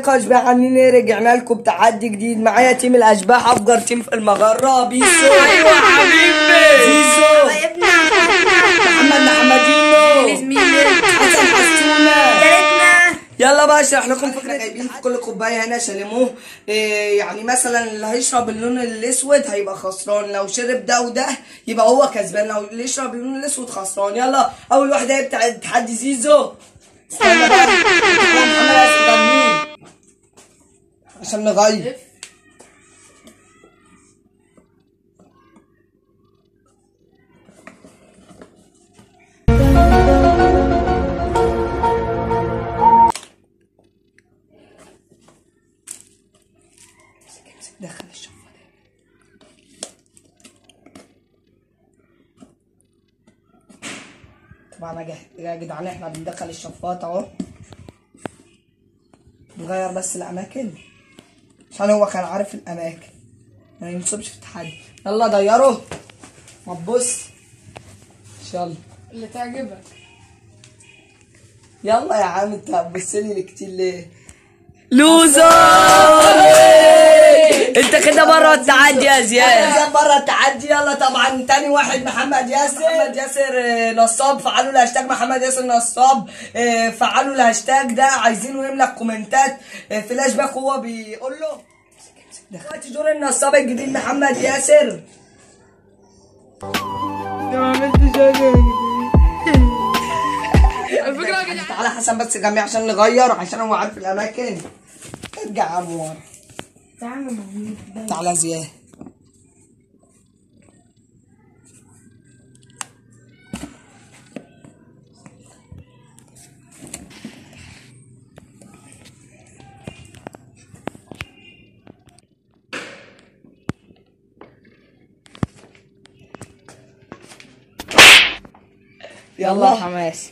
ازيكم يا اشباح عاملين ايه رجعنا لكم بتحدي جديد معايا تيم الاشباح افجر تيم في المجره بيسو ايوه حبيبي زيزو محمد محمدينو زميلي حسن حسونه تالتنا يلا بقى اشرح لكم فكره جايبين في كل كوبايه هنا شاليموه إيه يعني مثلا اللي هيشرب اللون الاسود هيبقى خسران لو شرب ده وده يبقى هو كسبان لو اللي يشرب اللون الاسود خسران يلا اول واحده هي بتاع تحدي زيزو استنى بقى محمد عايز مين عشان نغير دخل الشفاط طبعا يا جه- يا جدعان احنا بندخل الشفاط اهو نغير بس الاماكن عشان هو كان عارف الاماكن ما ينصبش في التحدي يلا ديره ما تبص يلا اللي تعجبك يلا يا عم انت هتبص لي كتير ليه لوزر انت كده بره التعدي يا زياد زياد بره التعدي يلا طبعا تاني واحد محمد ياسر محمد ياسر آه، نصاب فعلوا الهاشتاج محمد ياسر نصاب آه، فعلوا الهاشتاج ده عايزينه يملى كومنتات آه، فلاش باك هو بيقول له دلوقتي دور النصاب الجديد محمد ياسر الفكرة يا جدعان تعالى حسن بس جنبي عشان نغير عشان هو عارف الاماكن ارجع يا عم ورا تعالى زياد يلا يلا حماس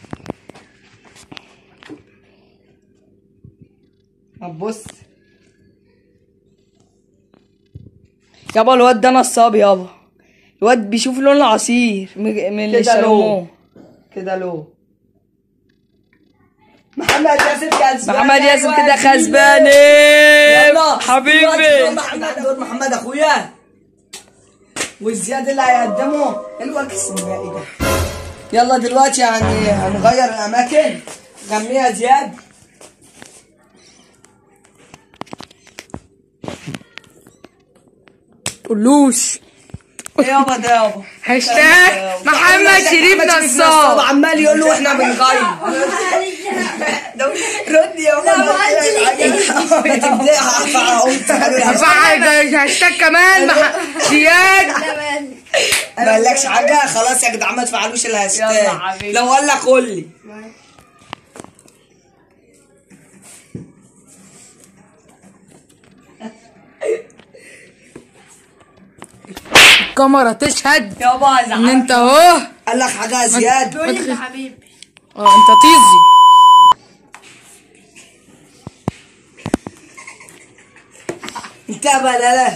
هتبص يابا الواد ده نصاب يابا الواد بيشوف لون العصير من من اللي كده شالوه لو كده لو محمد ياسر كسبان محمد ياسر أيوة كده يا زميلي. كسبان يلا دلوقتي حبيبي دور محمد دور محمد اخويا والزياد اللي هيقدمه الوقت السينمائي ده يلا دلوقتي يعني هنغير الاماكن غنيها زياد قولوش ايه يابا ده يابا هاشتاج محمد شريف نصاب عمال يقول له احنا بنغير رد يا ماما ما تبدأها فعل هاشتاج كمان مح... زياد ما قالكش حاجه خلاص يا جدعان ما تفعلوش يلا الهاشتاج حبيبي. لو قال لك قول لي الكاميرا تشهد يابا ان انت اهو قال لك حاجه يا زياد يا حبيبي اه انت طيزي انت بلاله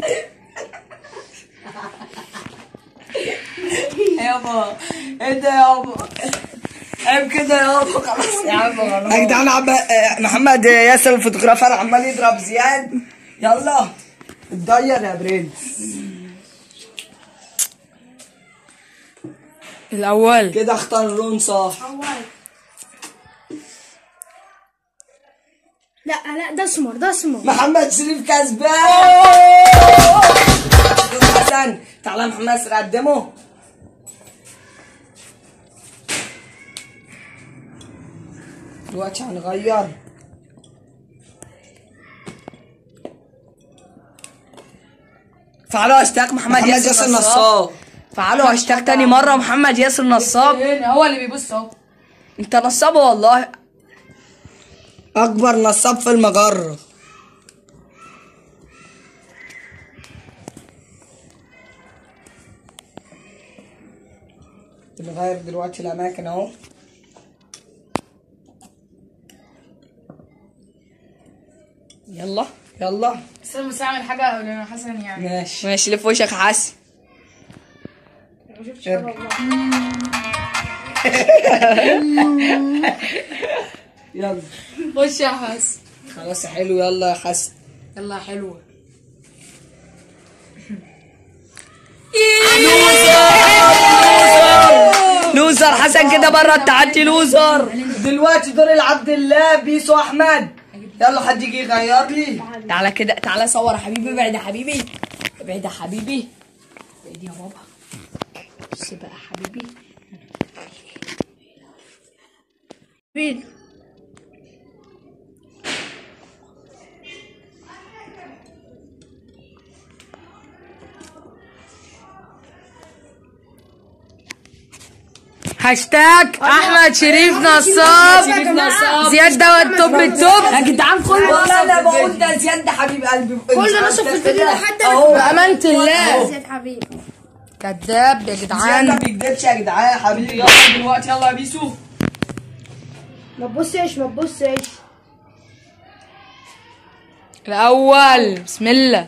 يابا ايه ده يابا عيب كده يابا خلاص يا عم خلاص يا جدعان عم آه، محمد ياسر الفوتوغرافر عمال يضرب زياد يلا اتضير يا برنس الاول كده اختار لون صح لا لا ده اسمر ده اسمر محمد شريف كسبان دور حسن تعالى محمد ياسر قدمه دلوقتي هنغير فعلوا هاشتاج محمد, محمد ياسر نصاب فعلوا هاشتاج تاني مرة محمد ياسر نصاب هو اللي بيبص اهو انت نصاب والله اكبر نصاب في المجره بنغير دلوقتي الاماكن اهو يلا يلا بس انا بس اعمل حاجة لأن حسن يعني ماشي ماشي لف وشك يا حسن ما شفتش حاجة والله يلا خش يا حسن خلاص حلو يلا يا حسن يلا حلوة لوزر حسن كده بره التعدي لوزر دلوقتي دور العبد الله بيسو احمد يلا حد يجي يغير لي تعالى كده تعالى صور يا حبيبي ابعد يا حبيبي ابعد يا حبيبي ابعد يا بابا بص بقى يا حبيبي فين هاشتاج احمد شريف نصاب شريف نصاب. زياد ده التوب التوب يا جدعان كله والله انا بقول ده زياد ده حبيب قلبي كل نصب في الفيديو ده حتى اهو بأمانة الله زياد حبيبي كذاب يا زياد ما جدعان بيكدبش يا جدعان يا حبيبي يلا دلوقتي يلا يا بيسو ما تبصش ما تبصش الاول بسم الله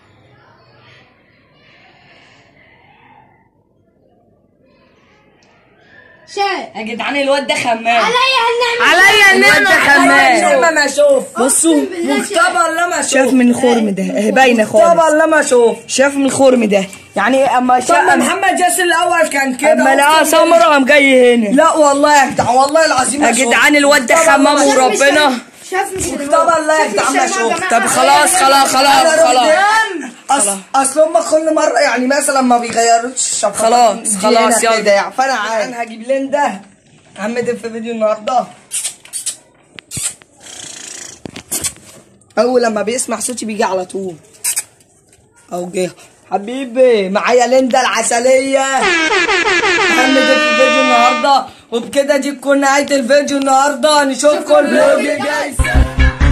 شاي يا جدعان الواد ده خمام عليا النعمة عليا النعمة خمام لما ما اشوف بصوا مختبر لما اشوف شاف من الخرم ده اهي باينه خالص مختبر لما اشوف شاف من الخرم ده يعني اما طب شاف محمد ياسر الاول كان كده اما لقاه أقسم سمرة قام جاي هنا لا والله يا جدعان والله العظيم يا ما شفت. جدعان الواد ده مختبر حمام لما- وربنا شاف مش مختبر لا يا جدعان ما شفت طب خلاص خلاص انا خلاص خلاص رمضان اصل اصل هم كل مره يعني مثلا ما بيغيروش الشفرات خلاص، دي خلاص، هنا يلا. كده يعني فانا عارف انا هجيب لين ده عم في فيديو النهارده اول لما بيسمع صوتي بيجي على طول او جه حبيبي معايا ليندا العسلية محمد في الفيديو النهاردة وبكده دي تكون نهاية الفيديو النهاردة نشوفكم الفيديو الجاي